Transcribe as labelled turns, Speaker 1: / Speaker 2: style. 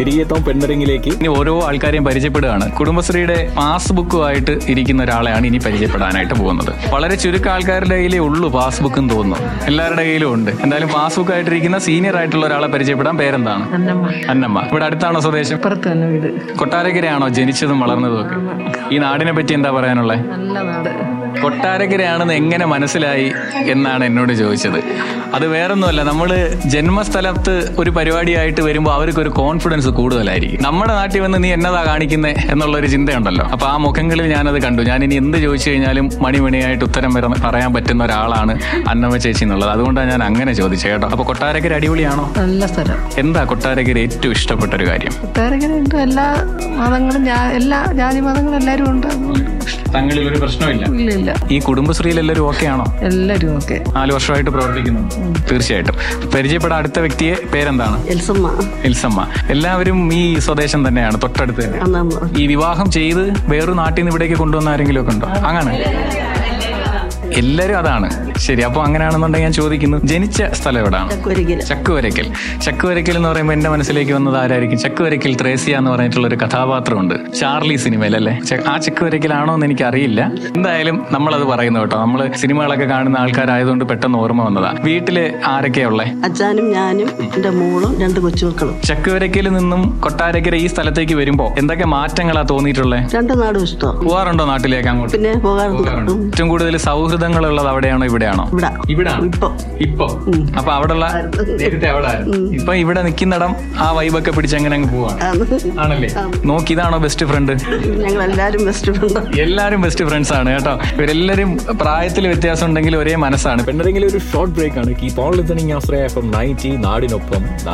Speaker 1: തിരികെത്താം പെണ്ണരങ്ങിലേക്ക്
Speaker 2: ഇനി ഓരോ ആൾക്കാരെയും പരിചയപ്പെടുകയാണ് കുടുംബശ്രീയുടെ പാസ്ബുക്കുമായിട്ട് ഇരിക്കുന്ന ഒരാളെയാണ് ഇനി പരിചയപ്പെടാനായിട്ട് പോകുന്നത് വളരെ ചുരുക്കം ആൾക്കാരുടെ കയ്യിലേ ഉള്ളൂ പാസ്ബുക്ക് എന്ന് തോന്നുന്നു എല്ലാവരുടെ കയ്യിലും ഉണ്ട് എന്തായാലും പാസ്ബുക്ക് ആയിട്ടിരിക്കുന്ന സീനിയർ ആയിട്ടുള്ള ഒരാളെ പരിചയപ്പെടാൻ പേരെന്താണ്
Speaker 3: അന്നമ്മ
Speaker 2: അന്നമ്മ ഇവിടെ അടുത്താണോ സ്വദേശം
Speaker 3: ഇപ്പുറത്ത് തന്നെ വീട്
Speaker 2: കൊട്ടാരക്കരയാണോ ജനിച്ചതും വളർന്നതും ഒക്കെ ഈ നാടിനെ പറ്റി എന്താ പറയാനുള്ളത്
Speaker 3: നല്ല നാട്
Speaker 2: കൊട്ടാരക്കരയാണെന്ന് എങ്ങനെ മനസ്സിലായി എന്നാണ് എന്നോട് ചോദിച്ചത് അത് വേറൊന്നുമല്ല നമ്മൾ ജന്മസ്ഥലത്ത് ഒരു പരിപാടിയായിട്ട് വരുമ്പോൾ അവർക്ക് ഒരു കോൺഫിഡൻസ് കൂടുതലായിരിക്കും നമ്മുടെ നാട്ടിൽ വന്ന് നീ എന്നതാ കാണിക്കുന്നത് എന്നുള്ള ഒരു ചിന്തയുണ്ടല്ലോ അപ്പൊ ആ മുഖങ്ങളിൽ ഞാനത് കണ്ടു ഞാൻ ഇനി എന്ത് ചോദിച്ചു കഴിഞ്ഞാലും മണിമണിയായിട്ട് ഉത്തരം വര- പറയാൻ പറ്റുന്ന ഒരാളാണ് അന്നമ്മ ചേച്ചി എന്നുള്ളത് അതുകൊണ്ടാണ് ഞാൻ അങ്ങനെ ചോദിച്ചത് കേട്ടോ അപ്പൊ കൊട്ടാരക്കര അടിപൊളിയാണോ
Speaker 3: നല്ല സ്ഥലം
Speaker 2: എന്താ കൊട്ടാരക്കര ഏറ്റവും ഇഷ്ടപ്പെട്ട ഒരു കാര്യം
Speaker 3: കൊട്ടാരക്കര ഉണ്ട് എല്ലാ മതങ്ങളും ജാ- എല്ലാ ജാതി മതങ്ങളും എല്ലാവരും ഉണ്ട് അതുകൊണ്ട്
Speaker 2: തങ്ങളിൽ ഒരു പ്രശ്നമില്ല
Speaker 3: ഇല്ല ഇല്ല
Speaker 2: ഈ കുടുംബശ്രീയിൽ എല്ലാവരും ഓക്കെ ആണോ
Speaker 3: എല്ലാവരും ഒക്കെ
Speaker 2: നാല് വർഷമായിട്ട് പ്രവർത്തിക്കുന്നു തീർച്ചയായിട്ടും പരിചയപ്പെടാൻ അടുത്ത വ്യക്തിയെ പേരെന്താണ്
Speaker 4: എൽസമ്മ
Speaker 2: എൽസമ്മ എല്ലാവരും ഈ സ്വദേശം തന്നെയാണ് തൊട്ടടുത്ത് തന്നെ
Speaker 4: അന്നമ്മ
Speaker 2: ഈ വിവാഹം ചെയ്ത് വേറൊരു നാട്ടിൽ നിന്ന് ഇവിടേക്ക് കൊണ്ടുവന്ന ആരെങ്കിലും ഒക്കെ ഉണ്ടോ അങ്ങനെ എല്ലാരും അതാണ് ശരി അപ്പൊ അങ്ങനെയാണെന്നുണ്ടെങ്കിൽ ഞാൻ ചോദിക്കുന്നു ജനിച്ച സ്ഥലം എവിടാണ്
Speaker 4: ഒരിക്കലും
Speaker 2: ചക്കുവരക്കൽ ചക്കുവരക്കൽ എന്ന് പറയുമ്പോൾ എന്റെ മനസ്സിലേക്ക് വന്നത് ആരായിരിക്കും ചക്കുവരക്കൽ ത്രേസ്യ എന്ന് പറഞ്ഞിട്ടുള്ള ഒരു കഥാപാത്രമുണ്ട് ചാർലി സിനിമയിലല്ലേ ചെ- ആ ചക്കുവരക്കലാണോ എന്ന് എനിക്ക് അറിയില്ല എന്തായാലും നമ്മളത് പറയുന്നു കേട്ടോ നമ്മള് സിനിമകളൊക്കെ കാണുന്ന ആൾക്കാരായതുകൊണ്ട് പെട്ടെന്ന് ഓർമ്മ വന്നതാ വീട്ടില് ആരൊക്കെയാ ഉള്ളേ
Speaker 4: അച്ഛനും ഞാനും എൻ്റെ മോളും രണ്ട് കൊച്ചുമക്കളും
Speaker 2: ചക്കുവരക്കൽ നിന്നും കൊട്ടാരക്കര ഈ സ്ഥലത്തേക്ക് വരുമ്പോ എന്തൊക്കെ മാറ്റങ്ങളാ തോന്നിയിട്ടുള്ളത്
Speaker 4: രണ്ട് നാടും ഇഷ്ടം
Speaker 2: പോവാറുണ്ടോ നാട്ടിലേക്ക് അങ്ങോട്ട്
Speaker 4: പിന്നെ പോകാറുണ്ട് ഉം.
Speaker 2: ഏറ്റവും കൂടുതൽ സൗഹൃദങ്ങൾ ഉള്ളത് അവിടെയാണോ ഇവിടെയാണോ
Speaker 4: ഇവിടെ
Speaker 2: ഇവിടാണ്
Speaker 4: ഇപ്പൊ
Speaker 2: ഇപ്പൊ അപ്പൊ അവിടെയുള്ള നേരത്തെ അവിടെ ആയിരുന്നു. ഇപ്പൊ ഇവിടെ നിൽക്കുന്നിടം ആ വൈബൊക്കെ പിടിച്ച് അങ്ങനെ അങ്ങ് പോവാണ്
Speaker 4: ആണ്.
Speaker 2: ആണല്ലേ നോക്കി ഇതാണോ ബെസ്റ്റ് ഫ്രണ്ട്
Speaker 4: ഞങ്ങൾ എല്ലാരും ബെസ്റ്റ് ഫ്രണ്ട്
Speaker 2: എല്ലാരും ബെസ്റ്റ് ഫ്രണ്ട്സ് ആണ് കേട്ടോ ഇവരെല്ലാരും പ്രായത്തിൽ വ്യത്യാസം ഉണ്ടെങ്കിൽ ഒരേ മനസ്സാണ്
Speaker 1: പെണ്ണരങ്ങിലെ ഒരു ഷോർട്ട് ബ്രേക്ക് ആണ് keep on listening Ashraya F M ninety നാടിനൊപ്പം